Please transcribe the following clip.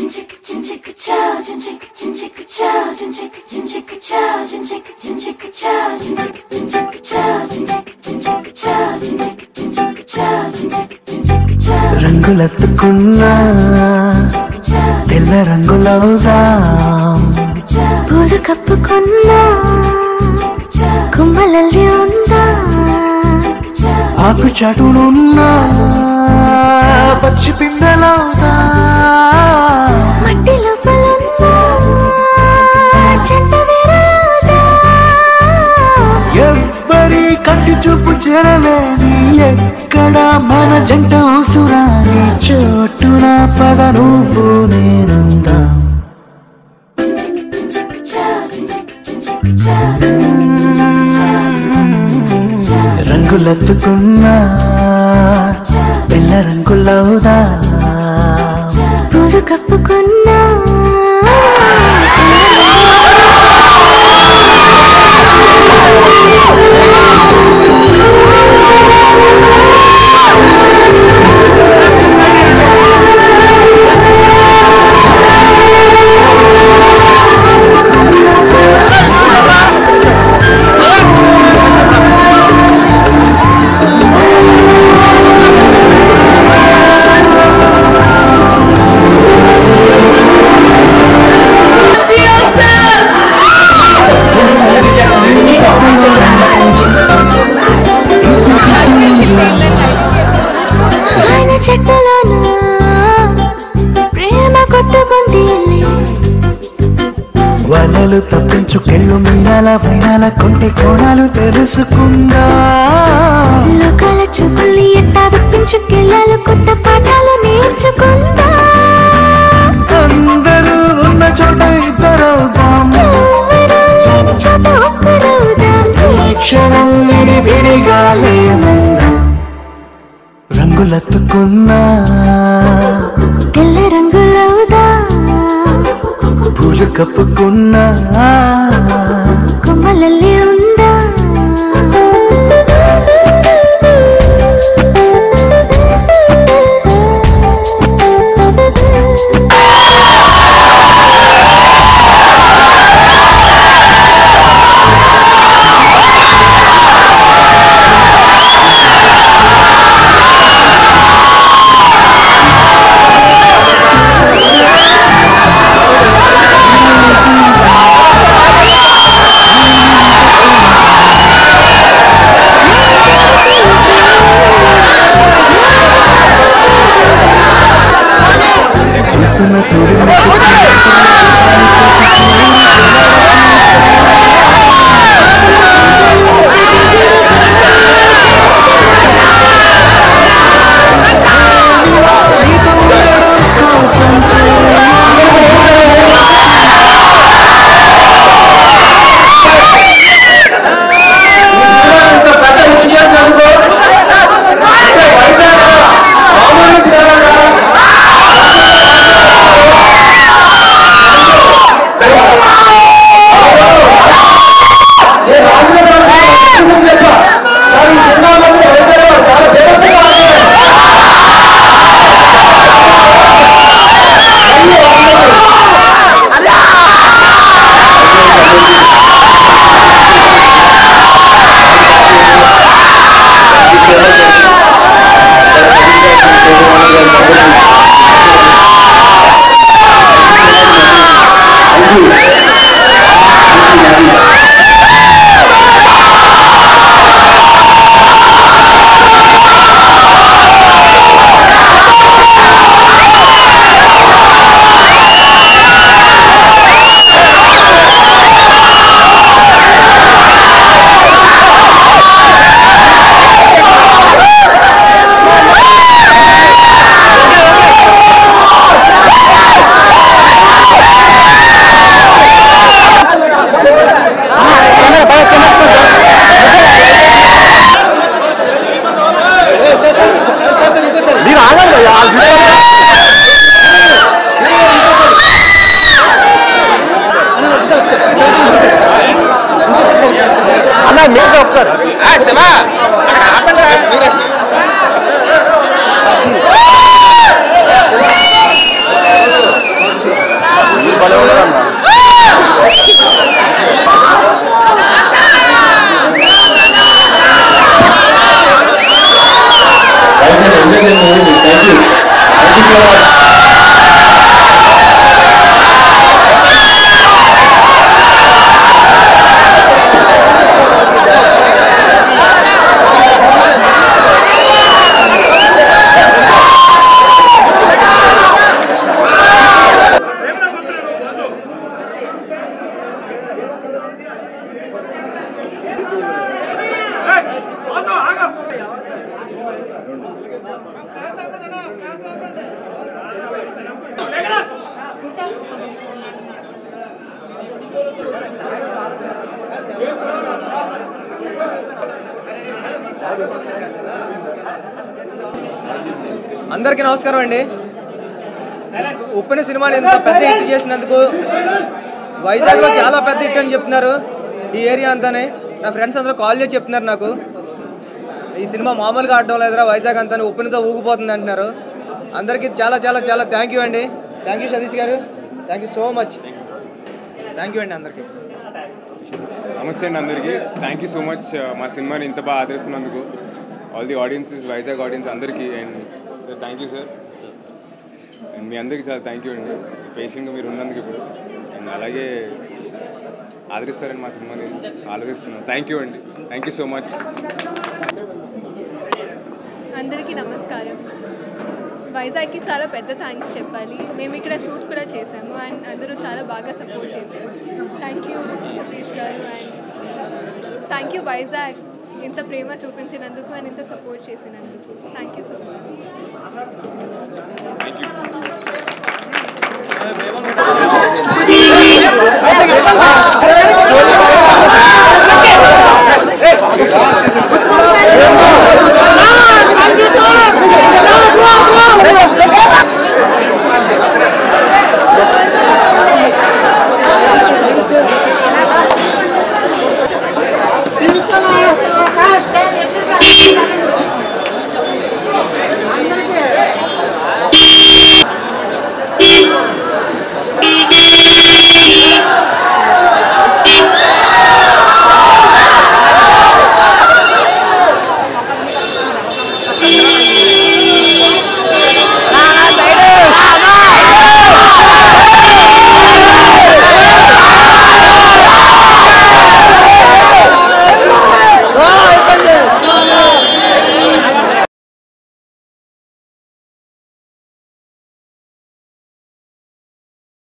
రంగులెత్తుకున్నా తెల్ల రంగులవుదాం పూలు కప్పుకున్నా కుమ్మలల్లి ఉందా ఆకు చాటునున్నా పచ్చి పిందెలవుదా మట్టి లోపలున్నా చెంట వేరదా ఎవ్వరి కంటి చూపు చేరలేని ఎక్కడ మన జంట ఉసురాని చోటున పద నువ్వు నేనుందాం రంగులెత్తుకున్నా పిల్ల రంగులవుదా పూలు కప్పుకున్నా ఆయన చెట్టులోన ప్రేమ కొట్టుకుంది వలలు తప్పించు కెళ్ళు మీనాల వైనాల కొంటి కోణాలు తెలుసుకుందా లోకాల చూపుల్ని ఎట్టా తప్పించుకెళ్ళాలి కొత్త పాఠాలు నేర్చుకుందా అందరూ ఉన్న చోట ఇద్దరవుదాం ఎవరూ లేని చోట ఒక్కరవుదాం ఈ క్షణం విడి విడిగా లేమందాం రంగులెత్తుకున్నా తెల్ల రంగులవుదా పూలు కప్పుకున్నా కొమ్మలల్లి ఉందా చూస్తున్న సూర్యుని అందరికీ నమస్కారం అండి ఉప్పెన సినిమాని ఇంత పెద్ద హిట్ చేసినందుకు వైజాగ్లో చాలా పెద్ద హిట్ అని చెప్తున్నారు ఈ ఏరియా అంతానే నా ఫ్రెండ్స్ అందరూ కాల్ చేసి చెప్తున్నారు నాకు ఈ సినిమా మామూలుగా ఆడడం లేదురా వైజాగ్ అంతా ఉప్పెనతో ఊగిపోతుంది అంటున్నారు అందరికీ చాలా చాలా చాలా థ్యాంక్ యూ అండి thank you Satish garu thank you so much thank you అండి అందరికీ నమస్తే అండి అందరికీ థ్యాంక్ యూ సో మచ్ మా సినిమాని ఇంత బాగా ఆదరిస్తున్నందుకు all the audiences Vizag audience అందరికీ and thank you sir and మీ అందరికీ చాలా థ్యాంక్ యూ అండి పేషెంట్గా మీరు ఉన్నందుకు ఇప్పుడు అండ్ అలాగే ఆదరిస్తారని మా సినిమాని ఆలోచిస్తున్నాను థ్యాంక్ యూ అండి థ్యాంక్ యూ సో మచ్ అందరికీ నమస్కారం వైజాగ్కి చాలా పెద్ద థ్యాంక్స్ చెప్పాలి మేము ఇక్కడ షూట్ కూడా చేసాము అండ్ అందరూ చాలా బాగా సపోర్ట్ చేశారు థ్యాంక్ యూ సతీష్ గారు అండ్ థ్యాంక్ యూ వైజాగ్ ఇంత ప్రేమ చూపించినందుకు అండ్ ఇంత సపోర్ట్ చేసినందుకు థ్యాంక్ యూ సో మచ్